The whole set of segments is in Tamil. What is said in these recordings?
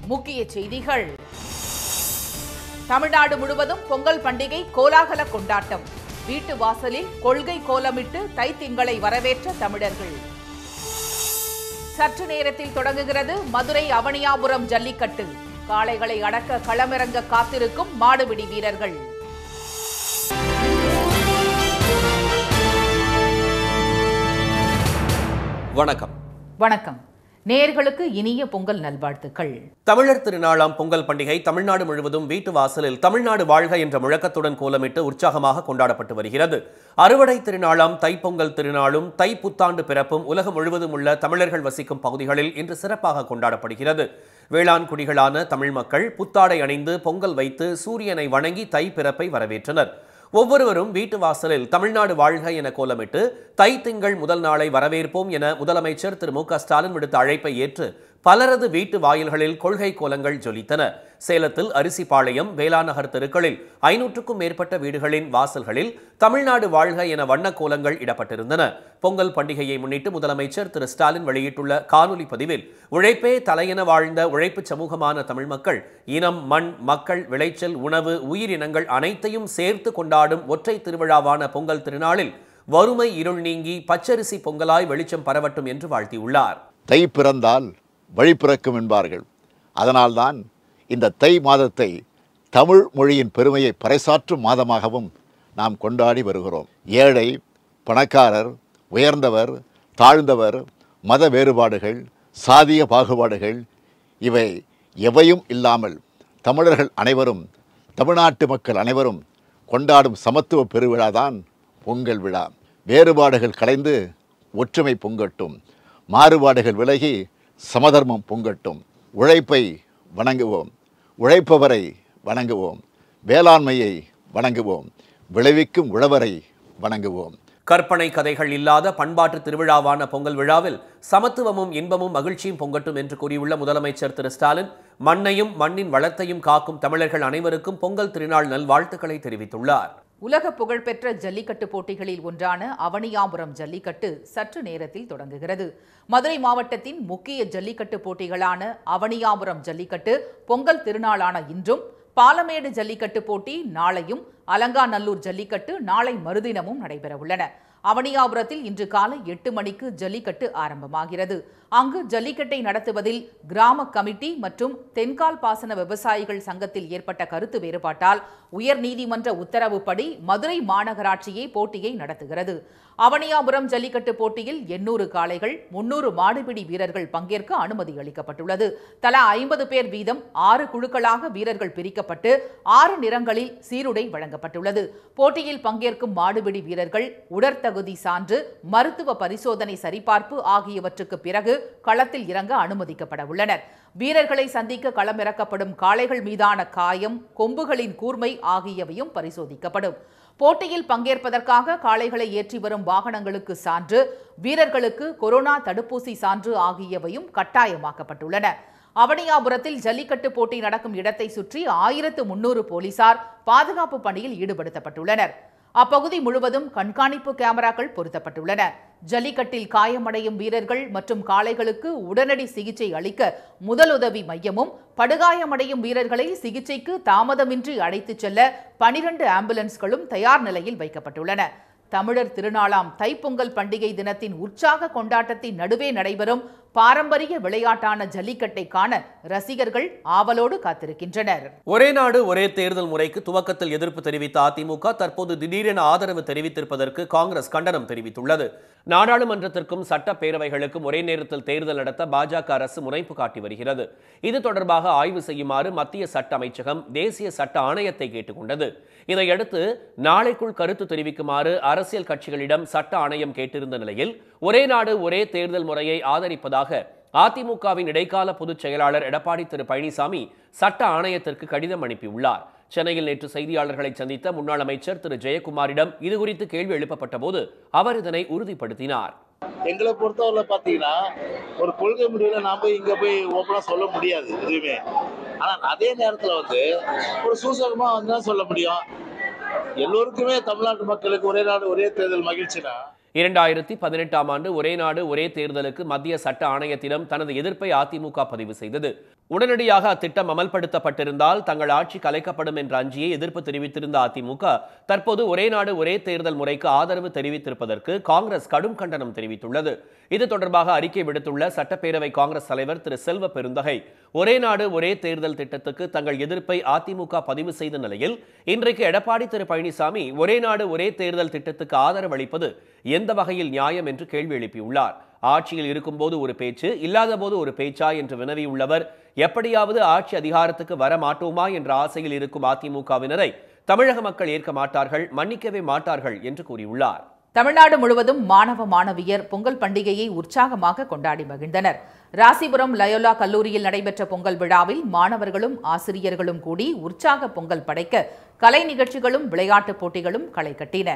முக்கிய செய்திகள் தமிழ்நாடு முழுவதும் பொங்கல் பண்டிகை கோலாகல கொண்டாட்டம் வீட்டு வாசலில் கொள்கை கோலமிட்டு தைத்திங்களை வரவேற்ற தமிழர்கள் சற்று நேரத்தில் தொடங்குகிறது மதுரை அவனியாபுரம் ஜல்லிக்கட்டு காளைகளை அடக்க களமிறங்க காத்திருக்கும் மாடுபிடி வீரர்கள் வணக்கம் வணக்கம் நேயர்களுக்கு இனிய பொங்கல் நல்வாழ்த்துக்கள் தமிழர் திருநாளாம் பொங்கல் பண்டிகை தமிழ்நாடு முழுவதும் வீட்டு வாசலில் தமிழ்நாடு வாழ்க என்ற முழக்கத்துடன் கோலமிட்டு உற்சாகமாக கொண்டாடப்பட்டு வருகிறது அறுவடை திருநாளாம் தைப்பொங்கல் திருநாளும் தை புத்தாண்டு பிறப்பும் உலகம் முழுவதும் உள்ள தமிழர்கள் வசிக்கும் பகுதிகளில் இன்று சிறப்பாக கொண்டாடப்படுகிறது வேளாண் குடிகளான தமிழ் மக்கள் புத்தாடை அணிந்து பொங்கல் வைத்து சூரியனை வணங்கி தை பிறப்பை வரவேற்றனர் ஒவ்வொருவரும் வீட்டு வாசலில் தமிழ்நாடு வாழ்க என கோலமிட்டு தை திங்கள் முதல் நாளை வரவேற்போம் என முதலமைச்சர் திரு மு க ஸ்டாலின் விடுத்த அழைப்பை ஏற்று பலரது வீட்டு வாயில்களில் கொள்கை கோலங்கள் ஜொலித்தன சேலத்தில் அரிசிபாளையம் வேளாநகர் தெருக்களில் ஐநூற்றுக்கும் மேற்பட்ட வீடுகளின் வாசல்களில் தமிழ்நாடு வாழ்க என வண்ண கோலங்கள் இடப்பட்டிருந்தன பொங்கல் பண்டிகையை முன்னிட்டு முதலமைச்சர் திரு ஸ்டாலின் வெளியிட்டுள்ள காணொலி பதிவில் உழைப்பே தலையென வாழ்ந்த உழைப்பு சமூகமான தமிழ் மக்கள் இனம் மண் மக்கள் விளைச்சல் உணவு உயிரினங்கள் அனைத்தையும் சேர்த்து கொண்டாடும் ஒற்றை திருவிழாவான பொங்கல் திருநாளில் வறுமை இருள் நீங்கி பச்சரிசி பொங்கலாய் வெளிச்சம் பரவட்டும் என்று வாழ்த்தியுள்ளார் தை பிறந்தால் வழி பிறக்கும் என்பார்கள் அதனால்தான் இந்த தை மாதத்தை தமிழ் மொழியின் பெருமையை பறைசாற்றும் மாதமாகவும் நாம் கொண்டாடி வருகிறோம் ஏழை பணக்காரர் உயர்ந்தவர் தாழ்ந்தவர் மத வேறுபாடுகள் சாதிய பாகுபாடுகள் இவை எவையும் இல்லாமல் தமிழர்கள் அனைவரும் தமிழ்நாட்டு மக்கள் அனைவரும் கொண்டாடும் சமத்துவ பெருவிழாதான் பொங்கல் விழா வேறுபாடுகள் கலைந்து ஒற்றுமை பொங்கட்டும் மாறுபாடுகள் விலகி சமதர்மம் பொங்கட்டும் உழைப்பை வணங்குவோம் உழைப்பவரை வணங்குவோம் வேளாண்மையை வணங்குவோம் விளைவிக்கும் உழவரை வணங்குவோம் கற்பனை கதைகள் இல்லாத பண்பாட்டு திருவிழாவான பொங்கல் விழாவில் சமத்துவமும் இன்பமும் மகிழ்ச்சியும் பொங்கட்டும் என்று கூறியுள்ள முதலமைச்சர் திரு ஸ்டாலின் மண்ணையும் மண்ணின் வளத்தையும் காக்கும் தமிழர்கள் அனைவருக்கும் பொங்கல் திருநாள் நல்வாழ்த்துக்களை தெரிவித்துள்ளார் உலக புகழ்பெற்ற ஜல்லிக்கட்டு போட்டிகளில் ஒன்றான அவனியாபுரம் ஜல்லிக்கட்டு சற்று நேரத்தில் தொடங்குகிறது மதுரை மாவட்டத்தின் முக்கிய ஜல்லிக்கட்டு போட்டிகளான அவனியாபுரம் ஜல்லிக்கட்டு பொங்கல் திருநாளான இன்றும் பாலமேடு ஜல்லிக்கட்டு போட்டி நாளையும் அலங்காநல்லூர் ஜல்லிக்கட்டு நாளை மறுதினமும் நடைபெறவுள்ளன அவனியாபுரத்தில் இன்று காலை எட்டு மணிக்கு ஜல்லிக்கட்டு ஆரம்பமாகிறது அங்கு ஜல்லிக்கட்டை நடத்துவதில் கிராம கமிட்டி மற்றும் தென்கால் பாசன விவசாயிகள் சங்கத்தில் ஏற்பட்ட கருத்து வேறுபாட்டால் உயர்நீதிமன்ற உத்தரவுப்படி மதுரை மாநகராட்சியே போட்டியை நடத்துகிறது அவனியாபுரம் ஜல்லிக்கட்டு போட்டியில் எண்ணூறு காளைகள் முன்னூறு மாடுபிடி வீரர்கள் பங்கேற்க அனுமதி அளிக்கப்பட்டுள்ளது தலா ஐம்பது பேர் வீதம் ஆறு குழுக்களாக வீரர்கள் பிரிக்கப்பட்டு ஆறு நிறங்களில் சீருடை வழங்கப்பட்டுள்ளது போட்டியில் பங்கேற்கும் மாடுபிடி வீரர்கள் உடற்தகுதி சான்று மருத்துவ பரிசோதனை சரிபார்ப்பு ஆகியவற்றுக்கு பிறகு களத்தில் இறங்க அனுமதிக்கப்பட உள்ளனர் வீரர்களை சந்திக்க களமிறக்கப்படும் காளைகள் மீதான காயம் கொம்புகளின் கூர்மை ஆகியவையும் பரிசோதிக்கப்படும் போட்டியில் பங்கேற்பதற்காக காளைகளை ஏற்றி வரும் வாகனங்களுக்கு சான்று வீரர்களுக்கு கொரோனா தடுப்பூசி சான்று ஆகியவையும் கட்டாயமாக்கப்பட்டுள்ளன அவனியாபுரத்தில் ஜல்லிக்கட்டு போட்டி நடக்கும் இடத்தை சுற்றி ஆயிரத்து முன்னூறு போலீசார் பாதுகாப்பு பணியில் ஈடுபடுத்தப்பட்டுள்ளனர் அப்பகுதி முழுவதும் கண்காணிப்பு கேமராக்கள் பொருத்தப்பட்டுள்ளன ஜல்லிக்கட்டில் காயமடையும் வீரர்கள் மற்றும் காளைகளுக்கு உடனடி சிகிச்சை அளிக்க முதலுதவி மையமும் படுகாயமடையும் வீரர்களை சிகிச்சைக்கு தாமதமின்றி அழைத்துச் செல்ல பனிரண்டு ஆம்புலன்ஸ்களும் தயார் நிலையில் வைக்கப்பட்டுள்ளன தமிழர் திருநாளாம் தைப்பொங்கல் பண்டிகை தினத்தின் உற்சாக கொண்டாட்டத்தின் நடுவே நடைபெறும் பாரம்பரிய விளையாட்டான ஜல்லிக்கட்டை காண ரசிகர்கள் ஆவலோடு காத்திருக்கின்றனர் ஒரே நாடு ஒரே தேர்தல் முறைக்கு துவக்கத்தில் எதிர்ப்பு தெரிவித்த அதிமுக தற்போது திடீரென ஆதரவு தெரிவித்திருப்பதற்கு காங்கிரஸ் கண்டனம் தெரிவித்துள்ளது நாடாளுமன்றத்திற்கும் சட்டப்பேரவைகளுக்கும் ஒரே நேரத்தில் தேர்தல் நடத்த பாஜக அரசு முனைப்பு காட்டி வருகிறது இது தொடர்பாக ஆய்வு செய்யுமாறு மத்திய சட்ட அமைச்சகம் தேசிய சட்ட ஆணையத்தை கேட்டுக்கொண்டது இதையடுத்து நாளைக்குள் கருத்து தெரிவிக்குமாறு அரசியல் கட்சிகளிடம் சட்ட ஆணையம் கேட்டிருந்த நிலையில் ஒரே நாடு ஒரே தேர்தல் முறையை ஆதரிப்பதாக அதிமுகவின் இடைக்கால பொதுச் செயலாளர் எடப்பாடி திரு பழனிசாமி சட்ட ஆணையத்திற்கு கடிதம் அனுப்பியுள்ளார் சென்னையில் நேற்று செய்தியாளர்களை சந்தித்த முன்னாள் அமைச்சர் திரு ஜெயக்குமாரிடம் இதுகுறித்து கேள்வி எழுப்பப்பட்ட போது அவர் இதனை உறுதிப்படுத்தினார் எங்களை பொறுத்தவரை பார்த்தீங்கன்னா ஒரு கொள்கை முடிவுல நான் போய் இங்க போய் ஓப்பனா சொல்ல முடியாது எதுவுமே ஆனா அதே நேரத்துல வந்து ஒரு சூசகமா வந்து தான் சொல்ல முடியும் எல்லோருக்குமே தமிழ்நாட்டு மக்களுக்கு ஒரே நாடு ஒரே தேர்தல் மகிழ்ச்சினா இரண்டாயிரத்தி பதினெட்டாம் ஆண்டு ஒரே நாடு ஒரே தேர்தலுக்கு மத்திய சட்ட ஆணையத்திடம் தனது எதிர்ப்பை அதிமுக பதிவு செய்தது உடனடியாக அத்திட்டம் அமல்படுத்தப்பட்டிருந்தால் தங்கள் ஆட்சி கலைக்கப்படும் என்ற அஞ்சியை எதிர்ப்பு தெரிவித்திருந்த அதிமுக தற்போது ஒரே நாடு ஒரே தேர்தல் முறைக்கு ஆதரவு தெரிவித்திருப்பதற்கு காங்கிரஸ் கடும் கண்டனம் தெரிவித்துள்ளது இது தொடர்பாக அறிக்கை விடுத்துள்ள சட்டப்பேரவை காங்கிரஸ் தலைவர் திரு செல்வ பெருந்தகை ஒரே நாடு ஒரே தேர்தல் திட்டத்துக்கு தங்கள் எதிர்ப்பை அதிமுக பதிவு செய்த நிலையில் இன்றைக்கு எடப்பாடி திரு பழனிசாமி ஒரே நாடு ஒரே தேர்தல் திட்டத்துக்கு ஆதரவு அளிப்பது எந்த வகையில் நியாயம் என்று கேள்வி எழுப்பியுள்ளார் ஆட்சியில் இருக்கும்போது ஒரு பேச்சு இல்லாத போது ஒரு பேச்சா என்று வினவியுள்ளவர் எப்படியாவது ஆட்சி அதிகாரத்துக்கு வர மாட்டோமா என்ற ஆசையில் இருக்கும் அதிமுகவினரை தமிழக மக்கள் ஏற்க மாட்டார்கள் மன்னிக்கவே மாட்டார்கள் என்று கூறியுள்ளார் தமிழ்நாடு முழுவதும் மாணவ மாணவியர் பொங்கல் பண்டிகையை உற்சாகமாக கொண்டாடி மகிழ்ந்தனர் ராசிபுரம் லயோலா கல்லூரியில் நடைபெற்ற பொங்கல் விழாவில் மாணவர்களும் ஆசிரியர்களும் கூடி உற்சாக பொங்கல் படைக்க கலை நிகழ்ச்சிகளும் விளையாட்டுப் போட்டிகளும் களை கட்டின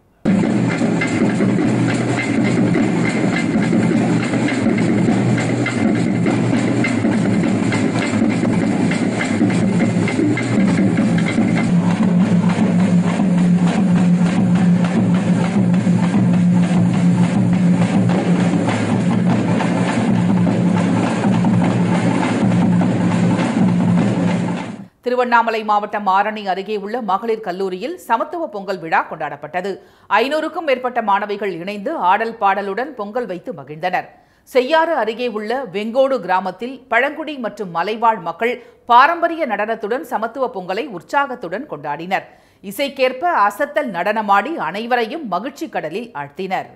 திருவண்ணாமலை மாவட்டம் ஆரணி அருகே உள்ள மகளிர் கல்லூரியில் சமத்துவ பொங்கல் விழா கொண்டாடப்பட்டது ஐநூறுக்கும் மேற்பட்ட மாணவிகள் இணைந்து ஆடல் பாடலுடன் பொங்கல் வைத்து மகிழ்ந்தனர் செய்யாறு அருகே உள்ள வெங்கோடு கிராமத்தில் பழங்குடி மற்றும் மலைவாழ் மக்கள் பாரம்பரிய நடனத்துடன் சமத்துவ பொங்கலை உற்சாகத்துடன் கொண்டாடினர் இசைக்கேற்ப அசத்தல் நடனமாடி அனைவரையும் மகிழ்ச்சி கடலில் ஆழ்த்தினர்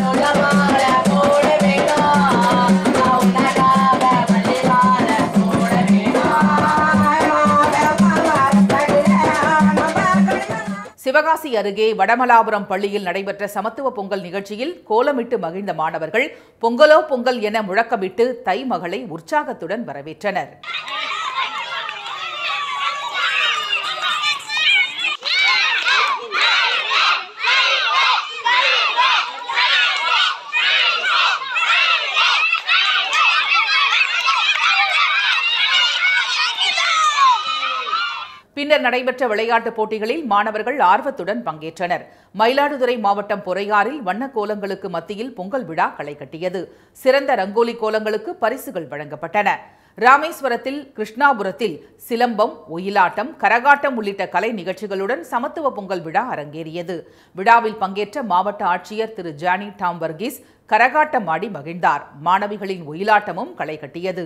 சிவகாசி அருகே வடமலாபுரம் பள்ளியில் நடைபெற்ற சமத்துவ பொங்கல் நிகழ்ச்சியில் கோலமிட்டு மகிழ்ந்த மாணவர்கள் பொங்கலோ பொங்கல் என முழக்கமிட்டு தை மகளை உற்சாகத்துடன் வரவேற்றனர் பின்னர் நடைபெற்ற விளையாட்டுப் போட்டிகளில் மாணவர்கள் ஆர்வத்துடன் பங்கேற்றனர் மயிலாடுதுறை மாவட்டம் பொறையாறில் வண்ண கோலங்களுக்கு மத்தியில் பொங்கல் விழா களை கட்டியது சிறந்த ரங்கோலி கோலங்களுக்கு பரிசுகள் வழங்கப்பட்டன ராமேஸ்வரத்தில் கிருஷ்ணாபுரத்தில் சிலம்பம் ஒயிலாட்டம் கரகாட்டம் உள்ளிட்ட கலை நிகழ்ச்சிகளுடன் சமத்துவ பொங்கல் விழா அரங்கேறியது விழாவில் பங்கேற்ற மாவட்ட ஆட்சியர் திரு ஜானி டாம் வர்கீஸ் கரகாட்டம் ஆடி மகிழ்ந்தார் மாணவிகளின் ஒயிலாட்டமும் களை கட்டியது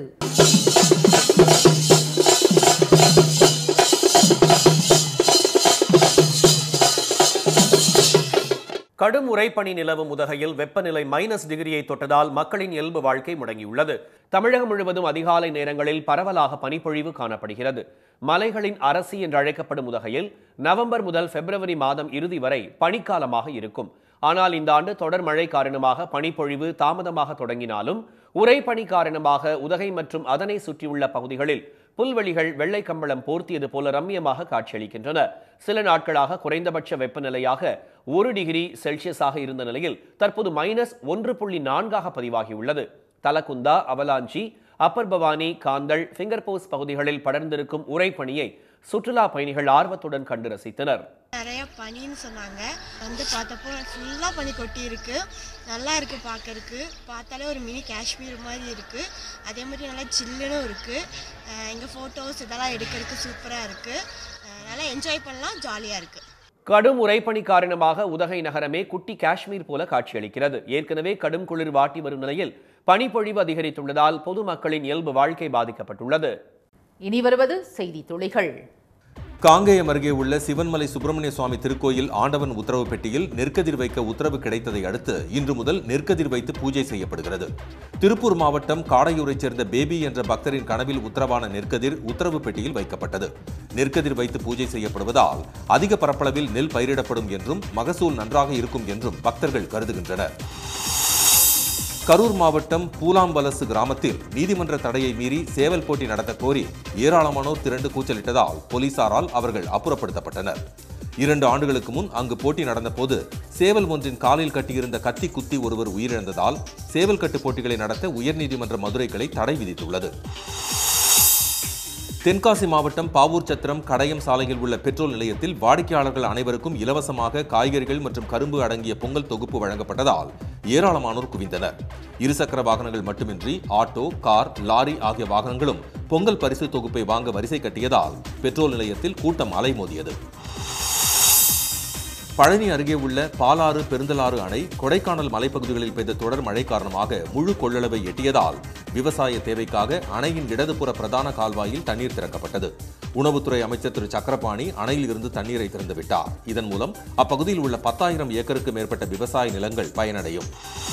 கடும் உறைபனி நிலவும் உதகையில் வெப்பநிலை மைனஸ் டிகிரியை தொட்டதால் மக்களின் இயல்பு வாழ்க்கை முடங்கியுள்ளது தமிழகம் முழுவதும் அதிகாலை நேரங்களில் பரவலாக பனிப்பொழிவு காணப்படுகிறது மலைகளின் அரசி என்று அழைக்கப்படும் உதகையில் நவம்பர் முதல் பிப்ரவரி மாதம் இறுதி வரை பனிக்காலமாக இருக்கும் ஆனால் இந்த ஆண்டு தொடர் மழை காரணமாக பனிப்பொழிவு தாமதமாக தொடங்கினாலும் உறைபனி காரணமாக உதகை மற்றும் அதனை சுற்றியுள்ள பகுதிகளில் புல்வெளிகள் வெள்ளை கம்பளம் போர்த்தியது போல ரம்மியமாக காட்சியளிக்கின்றன சில நாட்களாக குறைந்தபட்ச வெப்பநிலையாக ஒரு டிகிரி செல்சியஸாக இருந்த நிலையில் தற்போது மைனஸ் ஒன்று புள்ளி நான்காக பதிவாகியுள்ளது Thalakunda Avalanche Upper Bhavani Kanthal Finger Post பகுதிகளில் படர்ந்திருக்கும் உறைபனியை சுற்றுலா பயணிகள் ஆர்வத்துடன் கண்டு ரசித்தனர் நிறைய பனின்னு சொன்னாங்க வந்து பார்த்தப்போ ஃபுல்லாக பனி கொட்டி இருக்கு நல்லா இருக்கு பார்க்கறதுக்கு பார்த்தாலே ஒரு மினி காஷ்மீர் மாதிரி இருக்கு அதே மாதிரி நல்லா சில்லுன்னு இருக்கு அஹ் இங்க ஃபோட்டோஸ் இதெல்லாம் எடுக்கிறதுக்கு சூப்பராக இருக்கு அஹ் நல்லா என்ஜாய் பண்ணலாம் ஜாலியாக இருக்கு கடும் உறைபனி காரணமாக உதகை நகரமே குட்டி காஷ்மீர் போல காட்சியளிக்கிறது ஏற்கனவே கடும் குளிர் வாட்டி வரும் நிலையில் பனிப்பொழிவு அதிகரித்துள்ளதால் பொதுமக்களின் இயல்பு வாழ்க்கை பாதிக்கப்பட்டுள்ளது இனி வருவது செய்தி துளிகள் காங்கேயம் அருகே உள்ள சிவன்மலை சுப்பிரமணிய சுவாமி திருக்கோயில் ஆண்டவன் உத்தரவு பெட்டியில் நெற்கதிர் வைக்க உத்தரவு கிடைத்ததை அடுத்து இன்று முதல் நெற்கதிர் வைத்து பூஜை செய்யப்படுகிறது திருப்பூர் மாவட்டம் காடையூரைச் சேர்ந்த பேபி என்ற பக்தரின் கனவில் உத்தரவான நெற்கதிர் உத்தரவு பெட்டியில் வைக்கப்பட்டது நெற்கதிர் வைத்து பூஜை செய்யப்படுவதால் அதிக பரப்பளவில் நெல் பயிரிடப்படும் என்றும் மகசூல் நன்றாக இருக்கும் என்றும் பக்தர்கள் கருதுகின்றனர் கரூர் மாவட்டம் பூலாம்பலசு கிராமத்தில் நீதிமன்ற தடையை மீறி சேவல் போட்டி நடத்த கோரி ஏராளமானோர் திரண்டு கூச்சலிட்டதால் போலீசாரால் அவர்கள் அப்புறப்படுத்தப்பட்டனர் இரண்டு ஆண்டுகளுக்கு முன் அங்கு போட்டி நடந்தபோது சேவல் ஒன்றின் காலில் கட்டியிருந்த கத்தி குத்தி ஒருவர் உயிரிழந்ததால் சேவல் கட்டு போட்டிகளை நடத்த உயர்நீதிமன்ற மதுரை கிளை தடை விதித்துள்ளது தென்காசி மாவட்டம் பாவூர் சத்திரம் கடையம் சாலையில் உள்ள பெட்ரோல் நிலையத்தில் வாடிக்கையாளர்கள் அனைவருக்கும் இலவசமாக காய்கறிகள் மற்றும் கரும்பு அடங்கிய பொங்கல் தொகுப்பு வழங்கப்பட்டதால் ஏராளமானோர் குவிந்தனர் இருசக்கர வாகனங்கள் மட்டுமின்றி ஆட்டோ கார் லாரி ஆகிய வாகனங்களும் பொங்கல் பரிசு தொகுப்பை வாங்க வரிசை கட்டியதால் பெட்ரோல் நிலையத்தில் கூட்டம் அலைமோதியது பழனி அருகே உள்ள பாலாறு பெருந்தலாறு அணை கொடைக்கானல் மலைப்பகுதிகளில் பெய்த தொடர் மழை காரணமாக முழு கொள்ளளவை எட்டியதால் விவசாய தேவைக்காக அணையின் இடதுபுற பிரதான கால்வாயில் தண்ணீர் திறக்கப்பட்டது உணவுத்துறை அமைச்சர் திரு சக்கரபாணி அணையில் இருந்து தண்ணீரை திறந்துவிட்டார் இதன் மூலம் அப்பகுதியில் உள்ள பத்தாயிரம் ஏக்கருக்கு மேற்பட்ட விவசாய நிலங்கள் பயனடையும்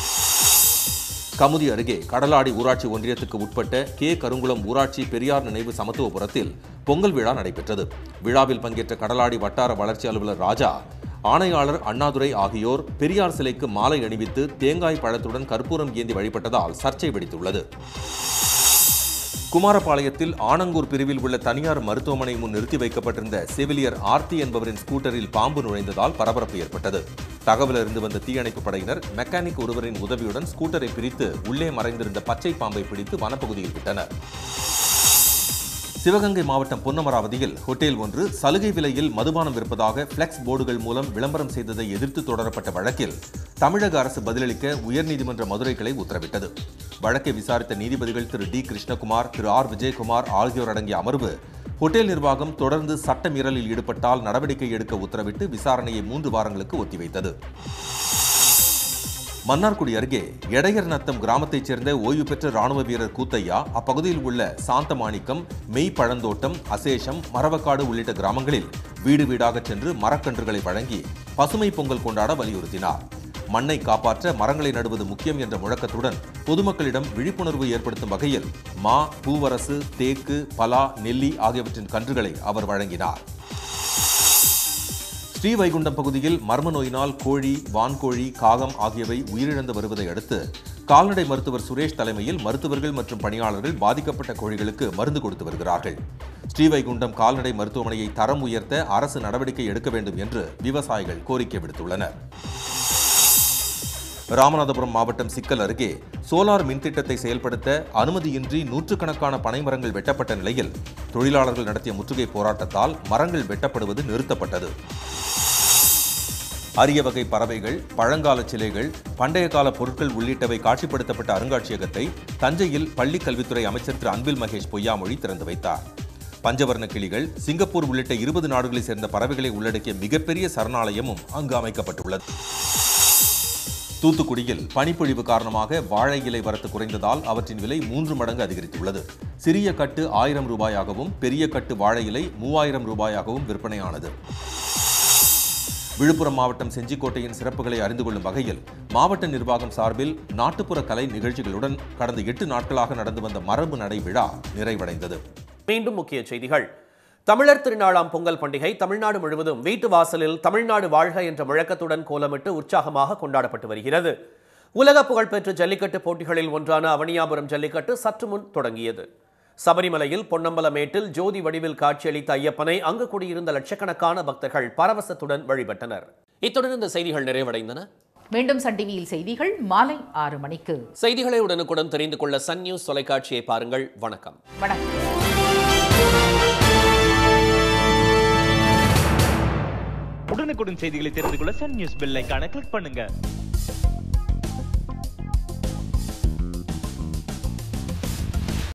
கமுதி அருகே கடலாடி ஊராட்சி ஒன்றியத்துக்கு உட்பட்ட கே கருங்குளம் ஊராட்சி பெரியார் நினைவு சமத்துவபுரத்தில் பொங்கல் விழா நடைபெற்றது விழாவில் பங்கேற்ற கடலாடி வட்டார வளர்ச்சி அலுவலர் ராஜா ஆணையாளர் அண்ணாதுரை ஆகியோர் பெரியார் சிலைக்கு மாலை அணிவித்து தேங்காய் பழத்துடன் கற்பூரம் ஏந்தி வழிபட்டதால் சர்ச்சை வெடித்துள்ளது குமாரபாளையத்தில் ஆனங்கூர் பிரிவில் உள்ள தனியார் மருத்துவமனை முன் நிறுத்தி வைக்கப்பட்டிருந்த செவிலியர் ஆர்த்தி என்பவரின் ஸ்கூட்டரில் பாம்பு நுழைந்ததால் பரபரப்பு ஏற்பட்டது தகவல் அறிந்து வந்த தீயணைப்பு படையினர் மெக்கானிக் ஒருவரின் உதவியுடன் ஸ்கூட்டரை பிரித்து உள்ளே மறைந்திருந்த பச்சை பாம்பை பிடித்து வனப்பகுதியில் விட்டனர் சிவகங்கை மாவட்டம் பொன்னமராவதியில் ஹோட்டல் ஒன்று சலுகை விலையில் மதுபானம் விற்பதாக பிளெக்ஸ் போர்டுகள் மூலம் விளம்பரம் செய்ததை எதிர்த்து தொடரப்பட்ட வழக்கில் தமிழக அரசு பதிலளிக்க உயர்நீதிமன்ற மதுரை கிளை உத்தரவிட்டது வழக்கை விசாரித்த நீதிபதிகள் திரு டி கிருஷ்ணகுமார் திரு ஆர் விஜயகுமார் ஆகியோர் அடங்கிய அமர்வு ஹோட்டல் நிர்வாகம் தொடர்ந்து சட்ட மீறலில் ஈடுபட்டால் நடவடிக்கை எடுக்க உத்தரவிட்டு விசாரணையை மூன்று வாரங்களுக்கு ஒத்திவைத்தது மன்னார்குடி அருகே எடையர் நத்தம் கிராமத்தைச் சேர்ந்த ஓய்வு பெற்ற ராணுவ வீரர் கூத்தையா அப்பகுதியில் உள்ள சாந்தமாணிக்கம் மெய் பழந்தோட்டம் அசேஷம் மரவக்காடு உள்ளிட்ட கிராமங்களில் வீடு வீடாக சென்று மரக்கன்றுகளை வழங்கி பசுமை பொங்கல் கொண்டாட வலியுறுத்தினார் மண்ணை காப்பாற்ற மரங்களை நடுவது முக்கியம் என்ற முழக்கத்துடன் பொதுமக்களிடம் விழிப்புணர்வு ஏற்படுத்தும் வகையில் மா பூவரசு தேக்கு பலா நெல்லி ஆகியவற்றின் கன்றுகளை அவர் வழங்கினார் ஸ்ரீவைகுண்டம் பகுதியில் மர்ம நோயினால் கோழி வான்கோழி காகம் ஆகியவை உயிரிழந்து வருவதை அடுத்து கால்நடை மருத்துவர் சுரேஷ் தலைமையில் மருத்துவர்கள் மற்றும் பணியாளர்கள் பாதிக்கப்பட்ட கோழிகளுக்கு மருந்து கொடுத்து வருகிறார்கள் ஸ்ரீவைகுண்டம் கால்நடை மருத்துவமனையை தரம் உயர்த்த அரசு நடவடிக்கை எடுக்க வேண்டும் என்று விவசாயிகள் கோரிக்கை விடுத்துள்ளனர் ராமநாதபுரம் மாவட்டம் சிக்கல் அருகே சோலார் மின்திட்டத்தை செயல்படுத்த அனுமதியின்றி நூற்றுக்கணக்கான பனைமரங்கள் வெட்டப்பட்ட நிலையில் தொழிலாளர்கள் நடத்திய முற்றுகை போராட்டத்தால் மரங்கள் வெட்டப்படுவது நிறுத்தப்பட்டது அரிய வகை பறவைகள் பழங்கால சிலைகள் பண்டைய கால பொருட்கள் உள்ளிட்டவை காட்சிப்படுத்தப்பட்ட அருங்காட்சியகத்தை தஞ்சையில் பள்ளிக் கல்வித்துறை அமைச்சர் திரு அன்பில் மகேஷ் பொய்யாமொழி திறந்து வைத்தார் பஞ்சவர்ண கிளிகள் சிங்கப்பூர் உள்ளிட்ட இருபது நாடுகளைச் சேர்ந்த பறவைகளை உள்ளடக்கிய மிகப்பெரிய சரணாலயமும் அங்கு அமைக்கப்பட்டுள்ளது தூத்துக்குடியில் பனிப்பொழிவு காரணமாக வாழை இலை வரத்து குறைந்ததால் அவற்றின் விலை மூன்று மடங்கு அதிகரித்துள்ளது சிறிய கட்டு ஆயிரம் ரூபாயாகவும் பெரிய கட்டு வாழை இலை மூவாயிரம் ரூபாயாகவும் விற்பனையானது விழுப்புரம் மாவட்டம் செஞ்சிக்கோட்டையின் சிறப்புகளை அறிந்து கொள்ளும் வகையில் மாவட்ட நிர்வாகம் சார்பில் நாட்டுப்புற கலை நிகழ்ச்சிகளுடன் கடந்த எட்டு நாட்களாக நடந்து வந்த மரபு நடை விழா நிறைவடைந்தது மீண்டும் முக்கிய செய்திகள் தமிழர் திருநாளாம் பொங்கல் பண்டிகை தமிழ்நாடு முழுவதும் வீட்டு வாசலில் தமிழ்நாடு வாழ்க என்ற முழக்கத்துடன் கோலமிட்டு உற்சாகமாக கொண்டாடப்பட்டு வருகிறது உலக புகழ்பெற்ற ஜல்லிக்கட்டு போட்டிகளில் ஒன்றான அவனியாபுரம் ஜல்லிக்கட்டு சற்று முன் தொடங்கியது சபரிமலையில் பொன்னம்பலமேட்டில் ஜோதி வடிவில் காட்சியளித்த ஐயப்பனை அங்கு குடியிருந்த லட்சக்கணக்கான பக்தர்கள் பரவசத்துடன் வழிபட்டனர் இத்துடன் இந்த செய்திகள் நிறைவடைந்தன மீண்டும் சன் டிவியில் செய்திகள் மாலை ஆறு மணிக்கு செய்திகளை உடனுக்குடன் தெரிந்து கொள்ள சன் நியூஸ் தொலைக்காட்சியை பாருங்கள் வணக்கம் வணக்கம் உடனுக்குடன் செய்திகளை தெரிந்து கொள்ள சன் நியூஸ் பெல் ஐகானை கிளிக் பண்ணுங்க